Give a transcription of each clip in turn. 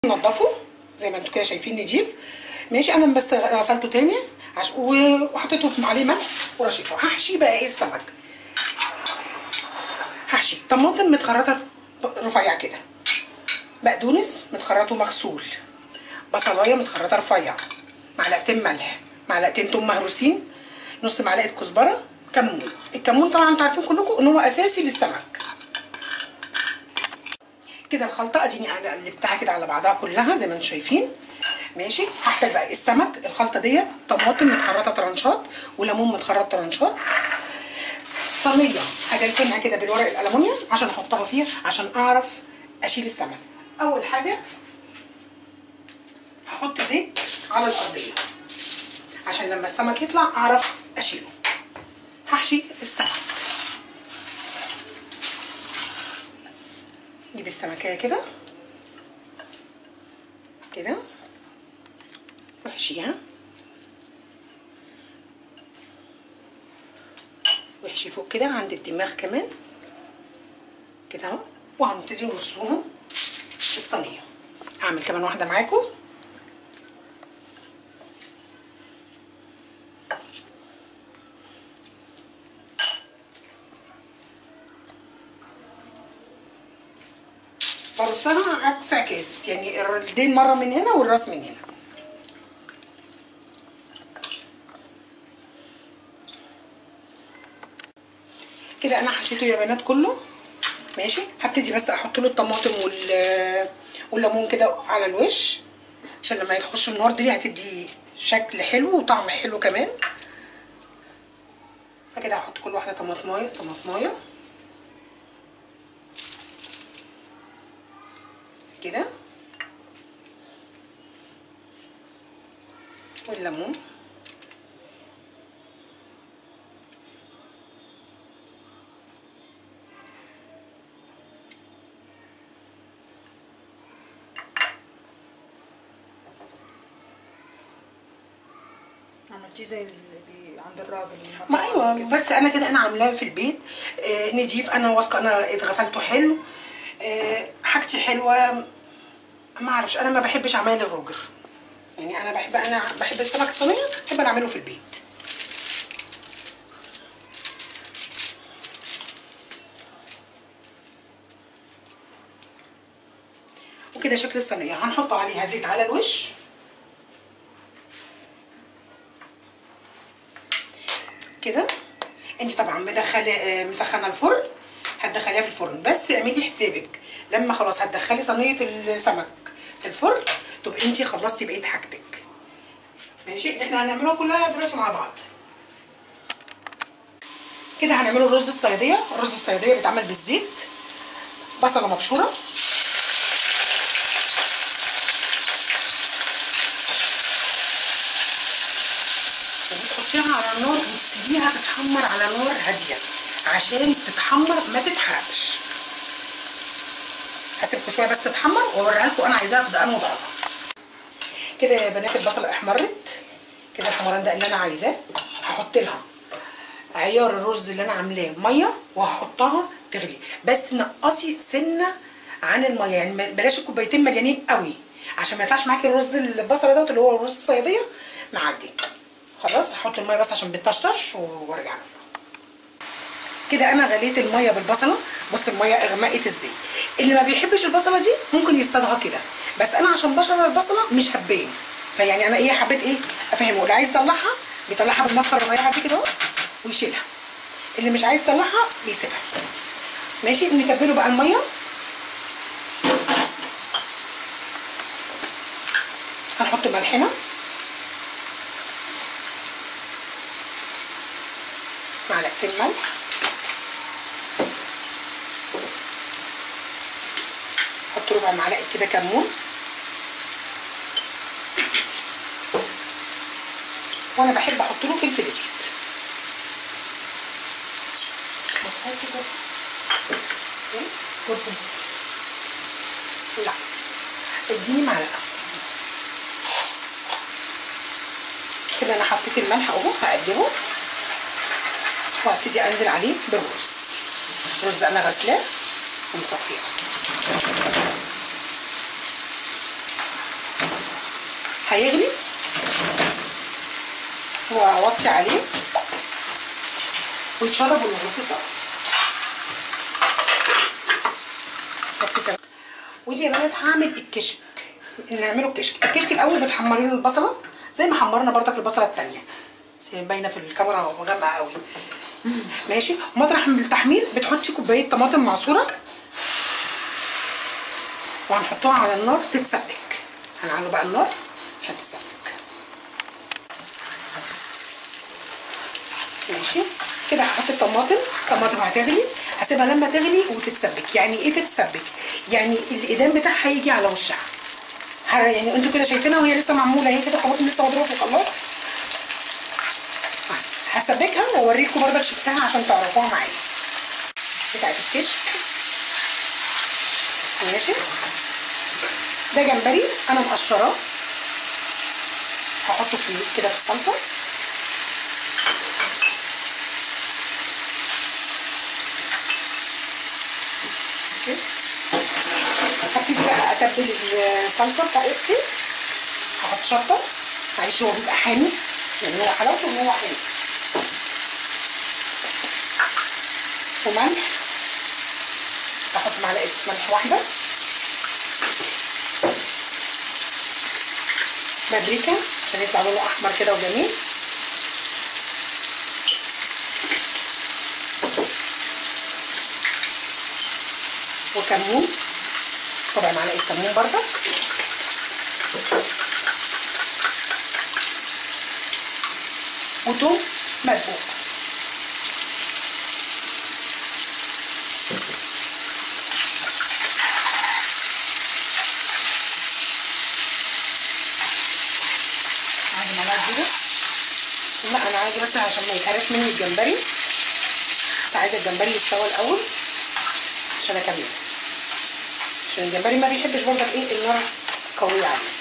نضفه زي ما انتوا كده شايفين نضيف ماشي انا بس غسلته تاني عش... وحطيته عليه ملح ورشيته هحشي بقى ايه السمك هحشي طماطم متخرطه رفيع كده بقدونس متخرط ومغسول بصلايه متخرطه رفيع معلقتين ملح معلقتين توم مهروسين نص معلقه كزبره كمون الكمون طبعا انتوا عارفين كلكم ان هو اساسي للسمك كده الخلطه اديني قلبتها كده على بعضها كلها زي ما انتم شايفين ماشي هحتاج بقى السمك الخلطه ديت طماطم متخرطه طرنشات وليمون متخرط طرنشات صينيه هجلفنها كده بالورق الالومنيوم عشان احطها فيها عشان اعرف اشيل السمك اول حاجه هحط زيت على الارضيه عشان لما السمك يطلع اعرف اشيله هحشي السمك نجيب السمكية كده كده واحشيها واحشي فوق كده عند الدماغ كمان كده اهو وهنبتدي نرصهم في الصينية اعمل كمان واحدة معاكم برصها عكس عكاس يعني الدين مره من هنا والراس من هنا كده انا حشيته يا بنات كله ماشي هبتدي بس احط له الطماطم وال والليمون كده على الوش عشان لما يخش النار دي هتدي شكل حلو وطعم حلو كمان فكده هحط كل واحده طماطمايه طماطمايه كده والليمون عملتيه زي اللي بي- عند الراجل ما ايوه بس انا كده انا عاملاه في البيت آه نضيف انا واثقه انا اتغسلته حلو آه حاجتي حلوه ما اعرفش انا ما بحبش عمايل الروجر يعني انا بحب انا بحب السمك الصينيه بحب انا اعمله في البيت وكده شكل الصينيه هنحط عليها زيت على الوش كده انت طبعا مدخله آه، مسخنه الفرن هتدخليها في الفرن بس اعملي حسابك لما خلاص هتدخلي صينيه السمك في الفرن تبقى انت خلصتي بقيه حاجتك ماشي احنا هنعملها كلها دلوقتي مع بعض كده هنعمله الرز الصياديه الرز الصياديه بيتعمل بالزيت بصله مبشوره وتحطيها على النار وتسيبيها تتحمر على نار هاديه عشان تتحمر ما تتحرقش هسيبكم شويه بس تتحمر واوريها لكم انا عايزاها في انه درجه كده يا بنات البصله احمرت كده الحمران ده اللي انا عايزاه هحط لها عيار الرز اللي انا عاملاه ميه وهحطها تغلي بس نقصي سنه عن الميه يعني ما- بلاش الكوبايتين مليانين قوي عشان ما يطلعش معاكي الرز البصله دوت اللي هو الرز الصياديه معجن خلاص هحط الميه بس عشان بتطشطش وارجع لكم كده انا غليت الميه بالبصله بص الميه اغمقت ازاي اللي ما بيحبش البصله دي ممكن يصطادها كده بس انا عشان بشر البصله مش هبان فيعني انا ايه حبيت ايه افهمه اللي عايز يطلعها بيطلعها بالمسطره الرفيعه دي كده اهو ويشيلها اللي مش عايز يطلعها بيسيبها ماشي نتبله بقى الميه هنحط ملحنا معلقتين ملح حط ربع معلقه كده كمون وانا بحب احط له فلفل اسود لا اديني معلقه كده انا حطيت الملح اهو هقلبه وهبتدي انزل عليه بالرز رز انا غسلاه ومصفيه هيغلي واوطي عليه ويتشرب ونغرفه سوا ركزي سوا. ودي يا بنات هعمل الكشك نعمله الكشك الكشك الاول بتحمري له البصله زي ما حمرنا برضك البصله التانية بس هي باينه في الكاميرا غامقه قوي ماشي مطرح من التحمير بتحطي كوبايه طماطم معصوره وهنحطها على النار تتسبك هنعلو بقى النار عشان تتسبك ماشي كده هحط الطماطم الطماطم هتغلي هسيبها لما تغلي وتتسبك يعني ايه تتسبك يعني الايدام بتاعها يجي على وشها ه- يعني انتوا كده شايفينها وهي لسه معموله اهي كده الطماطم لسه مضروبه في الخلاط هسبكها واوريكم برضك شفتها عشان تعرفوها معايا بتاعت الكشك ماشي ده جمبري انا مقشراه هحطه في كده في الصلصه أوكي. هبتدي بقى اتبل الصلصه بتاعتي هحط شطه معلش هو بيبقى حامي يعني هو حلاوته ان هو حامي وملح هحط معلقه ملح واحده بابريكا عشان يطلع لونه احمر كده وجميل وكمون ربع معلقه كمون برضك وتوم مدقوق عايزه معلقه كبيره لا انا عايزه بس عشان ما يتهرش مني الجمبري بس عايزه الجمبري يتسوى الاول عشان اكمل عشان الجمبري ما بيحبش برضك ايه النار قويه عليه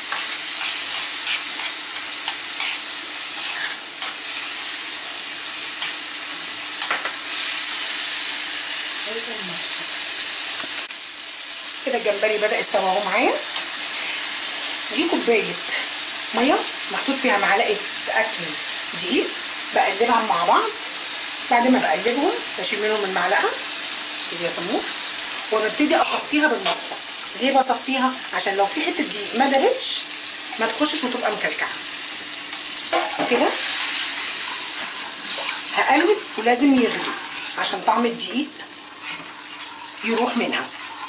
كده الجمبري بدا يستوى اهو معايا دي كوبايه ميه محطوط فيها معلقه اكل دقيق بقلبها مع بعض بعد ما بقلبهم بشيل منهم المعلقه كده يا سموح وببتدي اصفيها بالمصفى ليه بصفيها عشان لو في حته دقيق ما دابتش ما تخشش وتبقى مكلكعه كده هقلب ولازم يغلي عشان طعم الدقيق يروح منها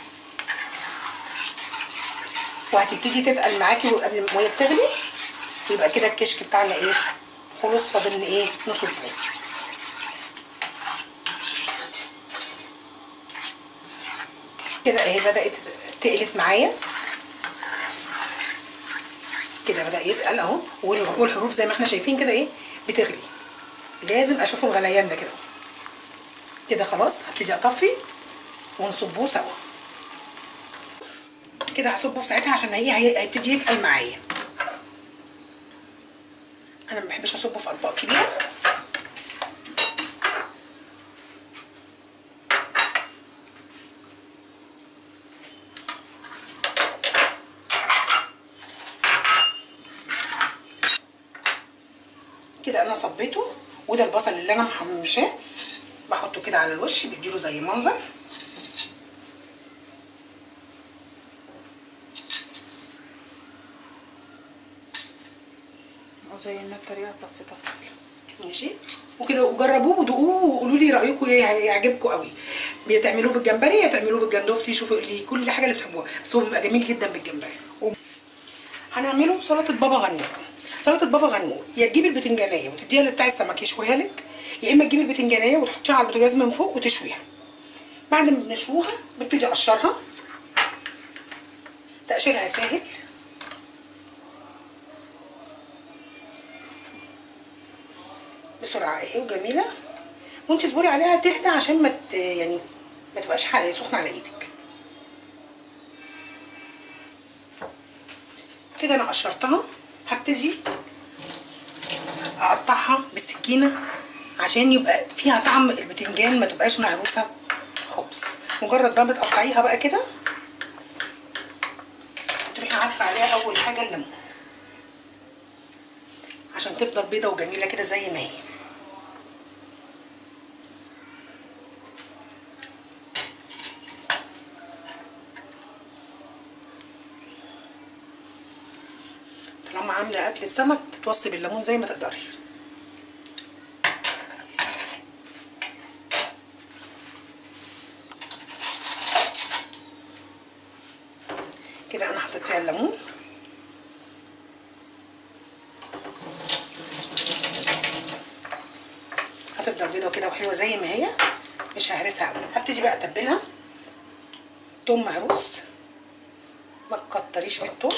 وهتبتدي تتقل معاكي قبل ما الميه بتغلي ويبقى كده الكشك بتاعنا ايه خلص فاضل ان ايه نصبه كده اهي بدات تقلت معايا كده بدا يتقل اهو وال- والحروف زي ما احنا شايفين كده ايه بتغلي لازم اشوف الغليان ده كده كده خلاص هبتدي اطفي ونصبوه سوا كده هصبه في ساعتها عشان هي هي- هيبتدي يتقل معايا انا ما بحبش اصبه في اطباق كبيره كده انا صبيته وده البصل اللي انا محمشاه بحطه كده على الوش بيديله زي منظر او زي ان الطريقه بسيطه وسهله ماشي وكده وجربوه ودوقوه وقولوا لي رايكم ايه هيعجبكم قوي بتعملوه بالجمبري يا تعملوه بالجندوفلي شوفوا لي كل حاجه اللي بتحبوها بس هو بيبقى جميل جدا بالجمبري هنعمله سلطه بابا غنوج سلطه بابا غنوج يا تجيبي البتنجانيه وتديها لبتاع السمك يشويها لك يا اما تجيبي البتنجانيه وتحطيها على البوتاجاز من فوق وتشويها بعد ما بنشويها ببتدي اقشرها تقشيرها سهل بسرعه اهي وجميله وانت اصبري عليها تهدى عشان ما ت- يعني ما تبقاش ح- سخنه على ايدك كده انا قشرتها هبتدي اقطعها بالسكينه عشان يبقى فيها طعم البتنجان ما تبقاش مهروسه خالص مجرد ما بتقطعيها بقى كده تروحي عصر عليها اول حاجه الليمون عشان تفضل بيضه وجميله كده زي ما هي طالما عامله اكله سمك تتوصي بالليمون زي ما تقدري كده انا حطيت فيها الليمون هتفضل بيضه كده وحلوه زي ما هي مش ههرسها قوي هبتدي بقى اتبلها توم مهروس ما تكتريش في التوم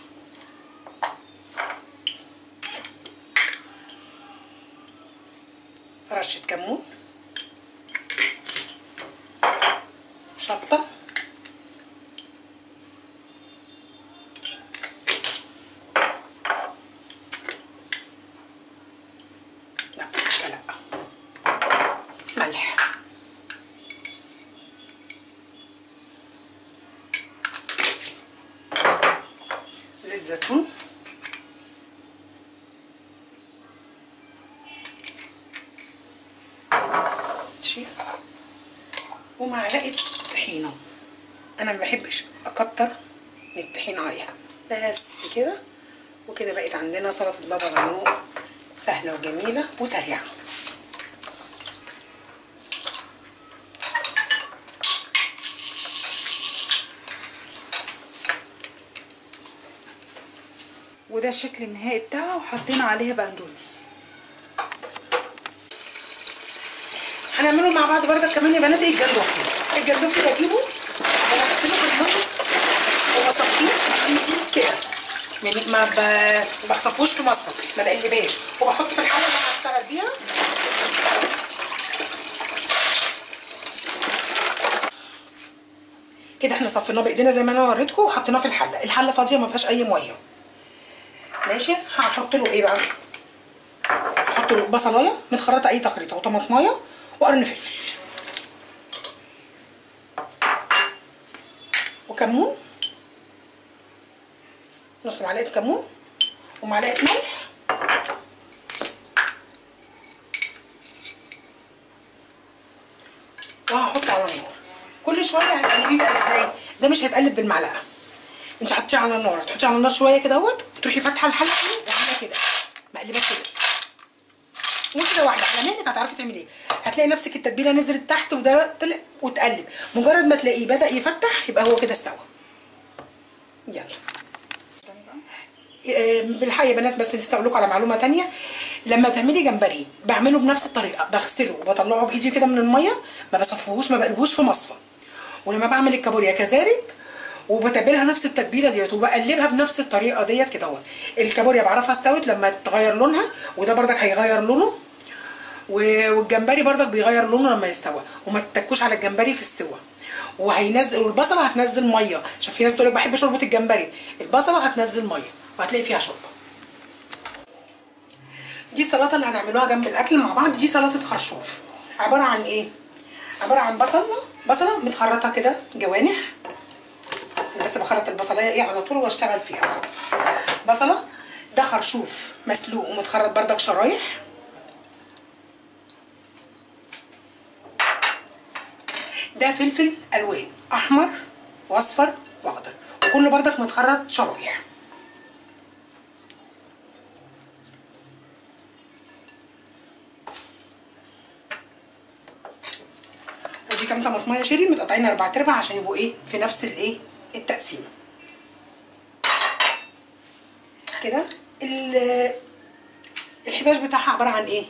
رشه كمون شطه لا لا ملح زيت زيتون ماشي ومعلقه طحينه انا ما بحبش اكتر من الطحينه عليها بس كده وكده بقت عندنا سلطه بابا غنوق سهله وجميله وسريعه وده الشكل النهائي بتاعها وحطينا عليها بقدونس هنعمله مع بعض برضك كمان يا بنات ايه الجندوفلي الجندوفلي بجيبه وبغسله بالميه وبصفيه بايدي كده يعني ما ب... ما بصفوش في مصفى ما بقلبهاش وبحط في الحله اللي انا هشتغل بيها كده احنا صفيناه بايدينا زي ما انا وريتكم وحطيناه في الحله الحله فاضيه ما فيهاش اي ميه ماشي هحط له ايه بقى هحط له بصلايه متخرطه اي تخريطه وطماطمايه وقرن فلفل وكمون نص معلقه كمون ومعلقه ملح وهحط على النار كل شويه هتقلبيه بقى ازاي ده مش هيتقلب بالمعلقه انت حطيه على النار تحطيه على النار شويه كده اهوت تروحي فاتحه الحله كده وعامله كده مقلبه كده واحده واحده على مهلك هتعرفي تعملي ايه هتلاقي نفسك التتبيله نزلت تحت وده طلع وتقلب مجرد ما تلاقيه بدا يفتح يبقى هو كده استوى يلا آه، بالحقيقه يا بنات بس نسيت اقول لكم على معلومه تانية لما تعملي جمبري بعمله بنفس الطريقه بغسله وبطلعه بايدي كده من الميه ما بصفوهوش ما بقلبوش في مصفى ولما بعمل الكابوريا كذلك وبتبلها نفس التتبيله ديت وبقلبها بنفس الطريقه ديت كده اهوت الكابوريا بعرفها استوت لما تغير لونها وده بردك هيغير لونه و- والجمبري بردك بيغير لونه لما يستوى وما تتكوش على الجمبري في السوا وهينزل والبصله هتنزل ميه عشان في ناس تقول لك بحب شوربه الجمبري البصله هتنزل ميه وهتلاقي فيها شوربه دي السلطه اللي هنعملوها جنب الاكل مع بعض دي سلطه خرشوف عباره عن ايه عباره عن بصله بصله متخرطه كده جوانح انا بس بخرط البصلايه ايه على طول واشتغل فيها بصله ده خرشوف مسلوق ومتخرط بردك شرايح ده فلفل الوان احمر واصفر واخضر وكله بردك متخرط شرايح ودي كام طماطمايه شيري متقطعين اربع ارباع عشان يبقوا ايه في نفس الايه التقسيمه كده ال- الحباش بتاعها عباره عن ايه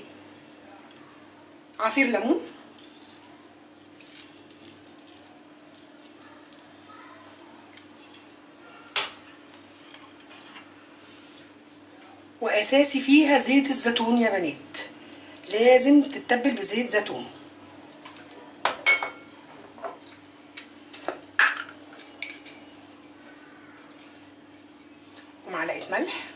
عصير ليمون واساسي فيها زيت الزيتون يا بنات لازم تتبل بزيت زيتون ومعلقه ملح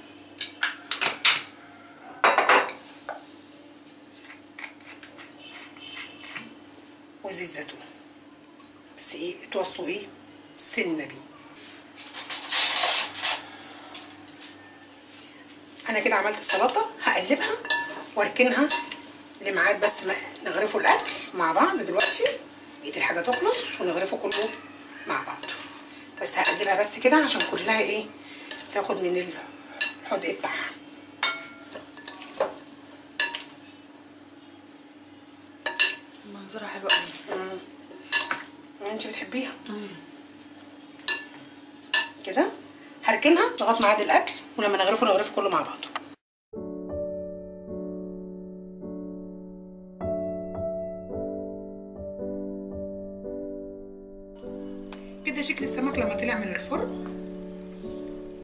وزيت زيتون بس ايه اتوصوا ايه سنه بيه انا كده عملت السلطه هقلبها واركنها لميعاد بس ما نغرفوا الاكل مع بعض دلوقتي بقيه الحاجه تخلص ونغرفه كله مع بعض بس هقلبها بس كده عشان كلها ايه تاخد من الحدق بتاعها منظرها حلو قوي مم. انت بتحبيها كده هركنها لغايه ميعاد الاكل ولما نغرفه نغرفه كله مع بعضه كده شكل السمك لما طلع من الفرن